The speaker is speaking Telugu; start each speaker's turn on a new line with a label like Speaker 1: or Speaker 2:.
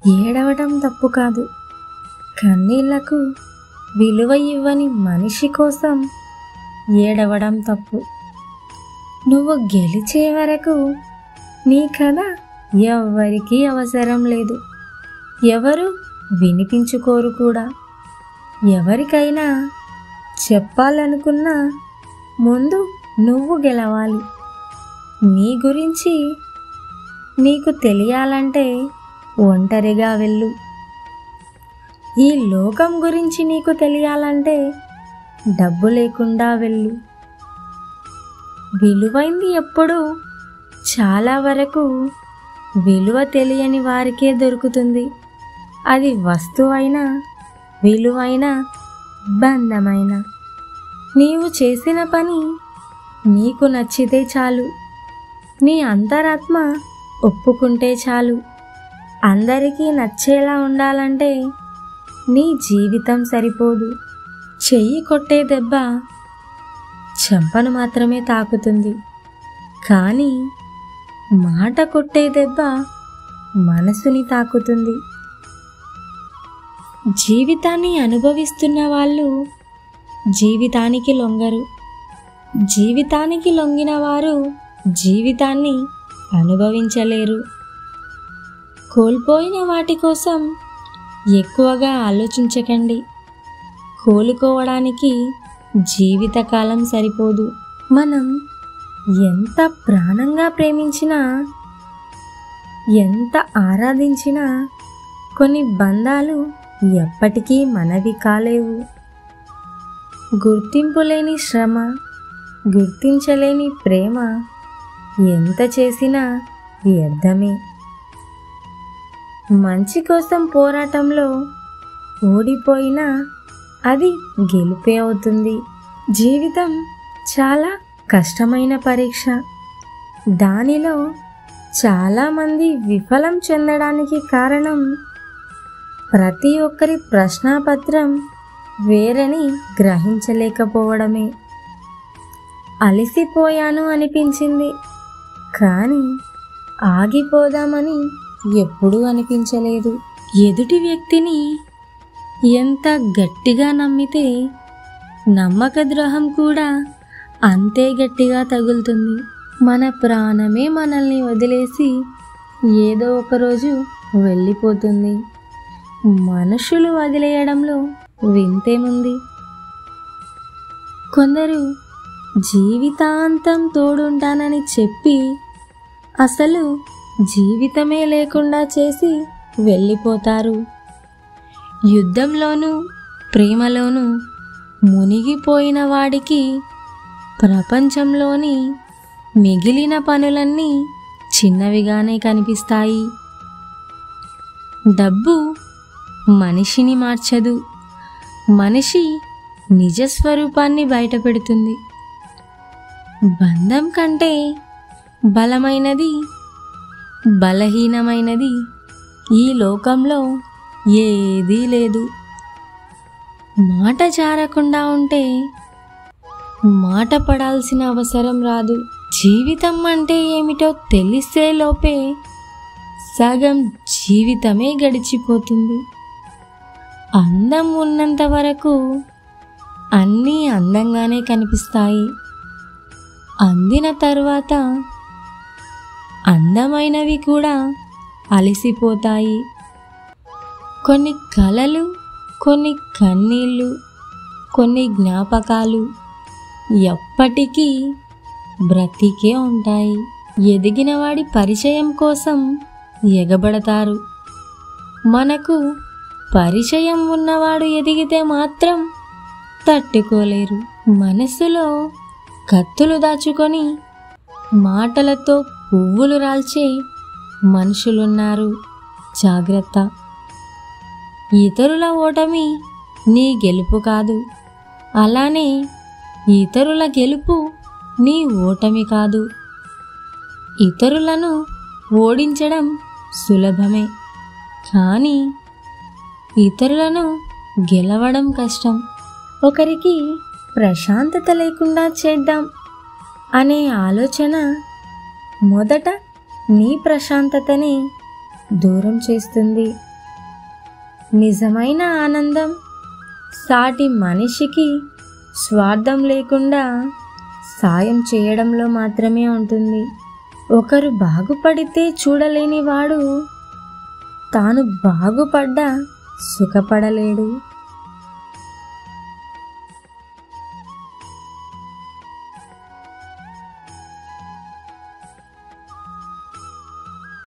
Speaker 1: ఏడవడం తప్పు కాదు కన్నీళ్లకు విలువ ఇవ్వని మనిషి కోసం ఏడవడం తప్పు నువ్వు గెలిచే వరకు నీ కథ ఎవ్వరికీ అవసరం లేదు ఎవరు వినిపించుకోరు కూడా ఎవరికైనా చెప్పాలనుకున్నా ముందు నువ్వు గెలవాలి నీ గురించి నీకు తెలియాలంటే ఒంటరిగా వెళ్ళు ఈ లోకం గురించి నీకు తెలియాలంటే డబ్బు లేకుండా వెళ్ళు విలువైంది ఎప్పుడు చాలా వరకు విలువ తెలియని వారికే దొరుకుతుంది అది వస్తువైనా విలువైన బంధమైన నీవు చేసిన పని నీకు నచ్చితే చాలు నీ అంతరాత్మ ఒప్పుకుంటే చాలు అందరికీ నచ్చేలా ఉండాలంటే నీ జీవితం సరిపోదు చెయ్యి కొట్టే దెబ్బ చెంపను మాత్రమే తాకుతుంది కానీ మాట కొట్టే దెబ్బ మనసుని తాకుతుంది జీవితాన్ని అనుభవిస్తున్న వాళ్ళు జీవితానికి లొంగరు జీవితానికి లొంగిన వారు జీవితాన్ని అనుభవించలేరు కోల్పోయిన వాటి కోసం ఎక్కువగా ఆలోచించకండి కోలుకోవడానికి జీవితకాలం సరిపోదు మనం ఎంత ప్రాణంగా ప్రేమించినా ఎంత ఆరాధించినా కొన్ని బంధాలు ఎప్పటికీ మనవి కాలేవు గుర్తింపు లేని శ్రమ గుర్తించలేని ప్రేమ ఎంత చేసినా వ్యర్థమే మంచి కోసం పోరాటంలో ఓడిపోయినా అది గెలుపే అవుతుంది జీవితం చాలా కష్టమైన పరీక్ష దానిలో చాలామంది విఫలం చెందడానికి కారణం ప్రతి ఒక్కరి ప్రశ్నాపత్రం వేరని గ్రహించలేకపోవడమే అలసిపోయాను అనిపించింది కానీ ఆగిపోదామని ఎప్పుడూ అనిపించలేదు ఎదుటి వ్యక్తిని ఎంత గట్టిగా నమ్మితే నమ్మక ద్రోహం కూడా అంతే గట్టిగా తగులుతుంది మన ప్రాణమే మనల్ని వదిలేసి ఏదో ఒకరోజు వెళ్ళిపోతుంది మనుషులు వదిలేయడంలో వింతేముంది కొందరు జీవితాంతం తోడుంటానని చెప్పి అసలు జీవితమే లేకుండా చేసి వెళ్ళిపోతారు యుద్ధంలోనూ ప్రేమలోనూ మునిగిపోయిన వాడికి ప్రపంచంలోని మిగిలిన పనులన్నీ చిన్నవిగానే కనిపిస్తాయి డబ్బు మనిషిని మార్చదు మనిషి నిజస్వరూపాన్ని బయటపెడుతుంది బంధం కంటే బలమైనది బలహీనమైనది ఈ లోకంలో ఏదీ లేదు మాట జారకుండా ఉంటే మాట పడాల్సిన అవసరం రాదు జీవితం అంటే ఏమిటో తెలిసే లోపే సగం జీవితమే గడిచిపోతుంది అందం ఉన్నంత వరకు అన్నీ అందంగానే కనిపిస్తాయి అందిన తరువాత అందమైనవి కూడా అలసిపోతాయి కొన్ని కలలు కొన్ని కన్నీళ్ళు కొన్ని జ్ఞాపకాలు ఎప్పటికీ బ్రతికే ఉంటాయి ఎదిగిన వాడి పరిచయం కోసం ఎగబడతారు మనకు పరిచయం ఉన్నవాడు ఎదిగితే మాత్రం తట్టుకోలేరు మనసులో కత్తులు దాచుకొని మాటలతో పువ్వులు రాల్చే మనుషులున్నారు జాగ్రత్త ఇతరుల ఓటమి నీ గెలుపు కాదు అలానే ఇతరుల గెలుపు నీ ఓటమి కాదు ఇతరులను ఓడించడం సులభమే కానీ ఇతరులను గెలవడం కష్టం ఒకరికి ప్రశాంతత లేకుండా చేద్దాం అనే ఆలోచన మొదట నీ ప్రశాంతతని దూరం చేస్తుంది నిజమైన ఆనందం సాటి మనిషికి స్వార్థం లేకుండా సాయం చేయడంలో మాత్రమే ఉంటుంది ఒకరు బాగుపడితే చూడలేని వాడు తాను బాగుపడ్డా సుఖపడలేడు